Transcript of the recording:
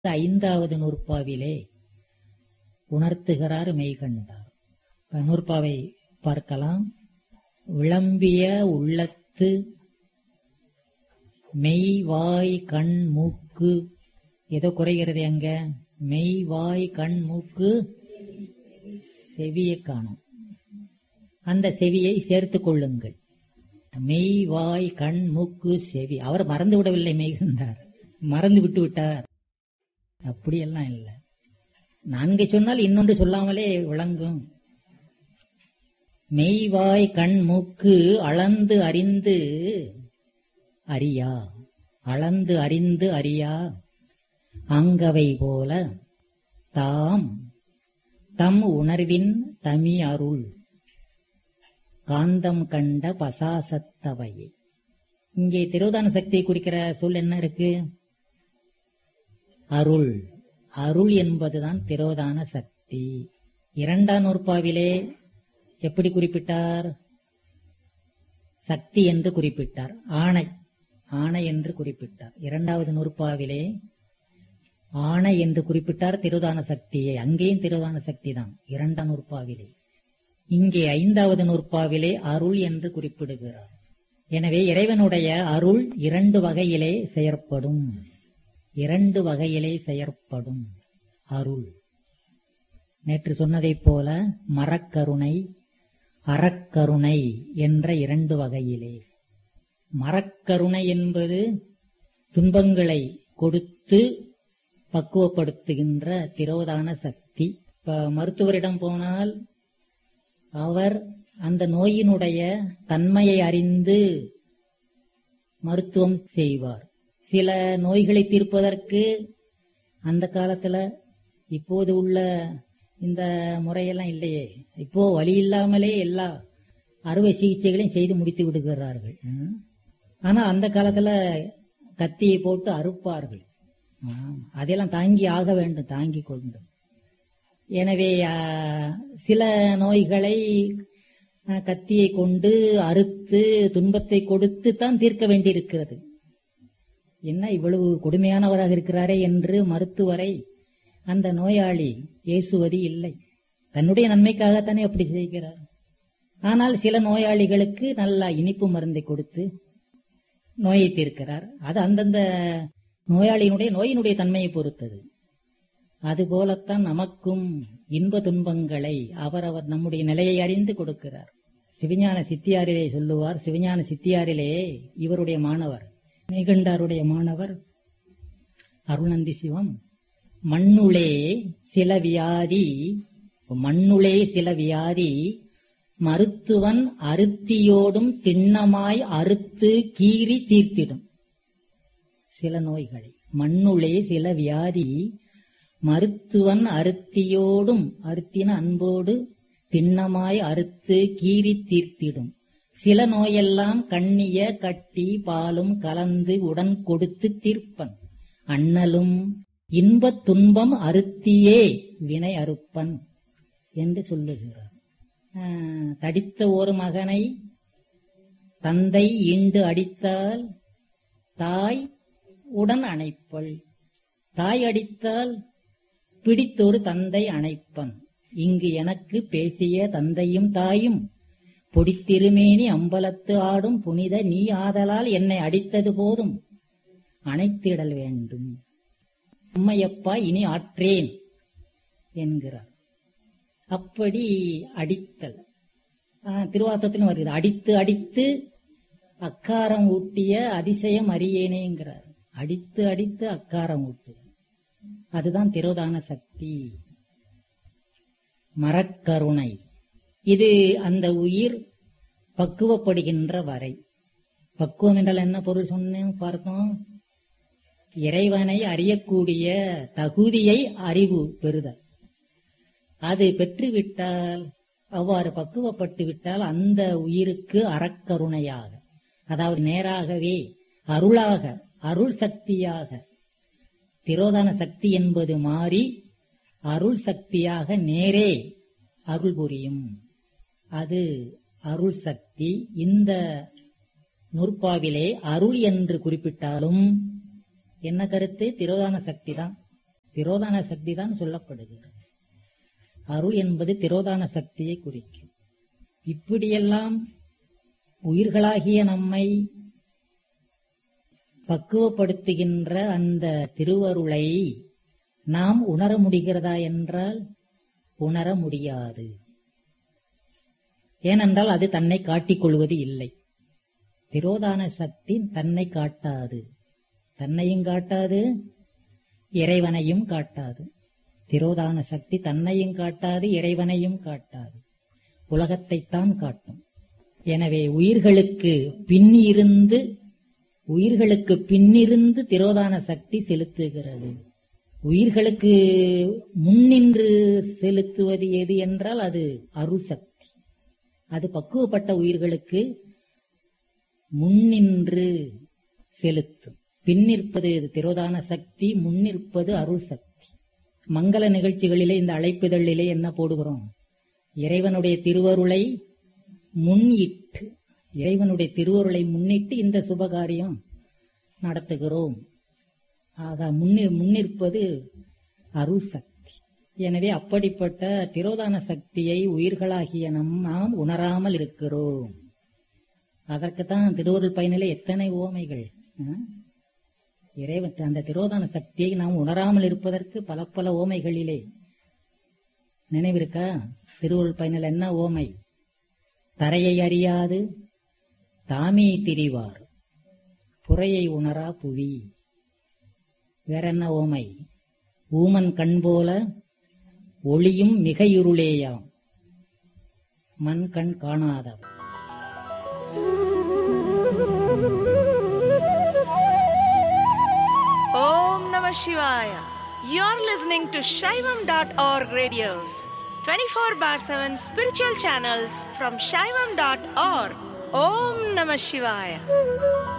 ஐந்தாவது நூற்பாவிலே உணர்த்துகிறார் மெய்கண்டார் இப்ப நூற்பாவை பார்க்கலாம் விளம்பிய உள்ளத்து மெய் வாய் கண் மூக்கு ஏதோ குறைகிறது அங்க மெய் வாய் கண் மூக்கு செவியை காணும் அந்த செவியை சேர்த்துக் கொள்ளுங்கள் மெய் வாய் கண் மூக்கு செவி அவர் மறந்து விடவில்லை மெய்கண்டார் மறந்து விட்டு விட்டார் அப்படியெல்லாம் இல்லை நான்கு சொன்னால் இன்னொன்று சொல்லாமலே விளங்கும் மெய்வாய் கண் மூக்கு அளந்து அறிந்து அறியா அளந்து அறிந்து அறியா அங்கவை போல தாம் தம் உணர்வின் தமி அருள் காந்தம் கண்ட பசாசத்தவையை இங்கே திரோதான சக்தியை குறிக்கிற சொல் என்ன இருக்கு அருள் அருள் என்பதுதான் திரோதான சக்தி இரண்டாம் நூற்பாவிலே எப்படி குறிப்பிட்டார் சக்தி என்று குறிப்பிட்டார் ஆணை ஆணை என்று குறிப்பிட்டார் இரண்டாவது நூற்பாவிலே ஆணை என்று குறிப்பிட்டார் திருதான சக்தியை அங்கேயும் திருதான சக்தி தான் இரண்டாம் நூற்பாவிலே இங்கே ஐந்தாவது நூற்பாவிலே அருள் என்று குறிப்பிடுகிறார் எனவே இறைவனுடைய அருள் இரண்டு வகையிலே செயற்படும் இரண்டு வகையிலே செயற்படும் அருள் நேற்று சொன்னதைப் போல மரக்கருணை அறக்கருணை என்ற இரண்டு வகையிலே மரக்கருணை என்பது துன்பங்களை கொடுத்து பக்குவப்படுத்துகின்ற திரோதான சக்தி இப்ப மருத்துவரிடம் போனால் அவர் அந்த நோயினுடைய தன்மையை அறிந்து மருத்துவம் செய்வார் சில நோய்களை தீர்ப்பதற்கு அந்த காலத்துல இப்போது உள்ள இந்த முறையெல்லாம் இல்லையே இப்போ வழி இல்லாமலே எல்லா அறுவை சிகிச்சைகளையும் செய்து முடித்து விடுகிறார்கள் ம். ஆனா அந்த காலத்துல கத்தியை போட்டு அறுப்பார்கள் ஆ, அதெல்லாம் தாங்கி ஆக வேண்டும் தாங்கி கொண்டு எனவே ஆ, சில நோய்களை ஆ, கத்தியை கொண்டு அறுத்து துன்பத்தை கொடுத்து தான் தீர்க்க வேண்டியிருக்கிறது என்ன இவ்வளவு கொடுமையானவராக இருக்கிறாரே என்று மருத்துவரை அந்த நோயாளி ஏசுவது இல்லை தன்னுடைய நன்மைக்காகத்தானே அப்படி செய்கிறார் ஆனால் சில நோயாளிகளுக்கு நல்ல இனிப்பு மருந்தை கொடுத்து நோயை தீர்க்கிறார் அது அந்தந்த நோயாளியினுடைய நோயினுடைய தன்மையை பொறுத்தது அதுபோலத்தான் நமக்கும் இன்ப துன்பங்களை அவரவர் நம்முடைய நிலையை அறிந்து கொடுக்கிறார் சிவஞான சித்தியாரிலே சொல்லுவார் சிவஞான சித்தியாரிலே இவருடைய மாணவர் மேகண்டாருடைய மாணவர் அருணந்தி சிவம் மண்ணுளே சில வியாதி மண்ணுளே சில வியாதி மருத்துவன் அருத்தியோடும் திண்ணமாய் அறுத்து கீறி தீர்த்திடும் சில நோய்களை மண்ணுளே சில வியாதி மருத்துவன் அருத்தியோடும் அருத்தின அன்போடு திண்ணமாய் அறுத்து கீறி தீர்த்திடும் சில நோயெல்லாம் கண்ணிய கட்டி பாலும் கலந்து உடன் கொடுத்து தீர்ப்பன் அண்ணலும் இன்பத் துன்பம் அருத்தியே வினை அறுப்பன் என்று சொல்லுகிறார் ஆஹ், தடித்த ஒரு மகனை தந்தை ஈண்டு அடித்தால் தாய் உடன் அணைப்பள் தாய் அடித்தால் பிடித்தொரு தந்தை அணைப்பன் இங்கு எனக்கு பேசிய தந்தையும் தாயும் பொடித்திருமேனி அம்பலத்து ஆடும் புனித நீ ஆதலால் என்னை அடித்தது போதும் அணைத்திடல் வேண்டும் அம்மையப்பா இனி ஆற்றேன் என்கிறார் அப்படி அடித்தல் ஆஹ், திருவாசகத்திலும் வருகிறது அடித்து அடித்து அக்காரம் ஊட்டிய அதிசயம் அறியேனேங்கிறார் அடித்து அடித்து அக்காரம் ஊட்டு அதுதான் திரோதான சக்தி மரக்கருணை இது அந்த உயிர் பக்குவப்படுகின்ற வரை பக்குவம் என்றால் என்ன பொருள் சொன்னேன் பார்த்தோம் இறைவனை அறியக்கூடிய தகுதியை அறிவு பெறுதல் அது பெற்றுவிட்டால் அவ்வாறு பக்குவப்பட்டு விட்டால் அந்த உயிருக்கு அறக்கருணையாக அதாவது நேராகவே அருளாக அருள் சக்தியாக திரோதான சக்தி என்பது மாறி அருள் சக்தியாக நேரே அருள் புரியும் அது அருள் சக்தி இந்த நூற்பாவிலே அருள் என்று குறிப்பிட்டாலும் என்ன கருத்து திரோதான சக்தி தான் திரோதான சக்தி தான் சொல்லப்படுகிறது அருள் என்பது திரோதான சக்தியை குறிக்கும் இப்படியெல்லாம் உயிர்களாகிய நம்மை பக்குவப்படுத்துகின்ற அந்த திருவருளை நாம் உணர முடிகிறதா என்றால் உணர முடியாது ஏனென்றால் அது தன்னை காட்டிக் கொள்வது இல்லை திரோதான சக்தி தன்னை காட்டாது தன்னையும் காட்டாது இறைவனையும் காட்டாது திரோதான சக்தி தன்னையும் காட்டாது இறைவனையும் காட்டாது உலகத்தைத்தான் காட்டும் எனவே உயிர்களுக்கு பின்னிருந்து உயிர்களுக்கு பின்னிருந்து திரோதான சக்தி செலுத்துகிறது உயிர்களுக்கு முன்னின்று செலுத்துவது எது என்றால் அது அருள் சக்தி அது பக்குவப்பட்ட உயிர்களுக்கு முன்னின்று செலுத்தும் பின்னிற்பது இது திரோதான சக்தி முன்னிற்பது அருள் சக்தி மங்கள நிகழ்ச்சிகளிலே இந்த அழைப்புதழிலே என்ன போடுகிறோம் இறைவனுடைய திருவருளை முன்னிட்டு இறைவனுடைய திருவருளை முன்னிட்டு இந்த சுபகாரியம் நடத்துகிறோம் ஆக முன்னி முன்னிற்பது அருள் சக்தி எனவே அப்படிப்பட்ட திரோதான சக்தியை உயிர்களாகிய நம் நாம் உணராமல் இருக்கிறோம் அதற்குத்தான் திருவருள் பயனிலே எத்தனை ஓமைகள் ஆ? இறைவன் அந்த திரோதான சக்தியை நாம் உணராமல் இருப்பதற்கு பல பல ஓமைகளிலே நினைவிருக்கா திருவருள் பயனில் என்ன ஓமை தரையை அறியாது தாமே திரிவார் புறையை உணரா புவி வேற என்ன ஓமை ஊமன் கண் போல ஒளியும் மிகையுருளேயாம் மண் கண் காணாதவர் Om Namah Shivaya. You're listening to Shaivam.org radios, 24 bar 7 spiritual channels from Shaivam.org. Om Namah Shivaya.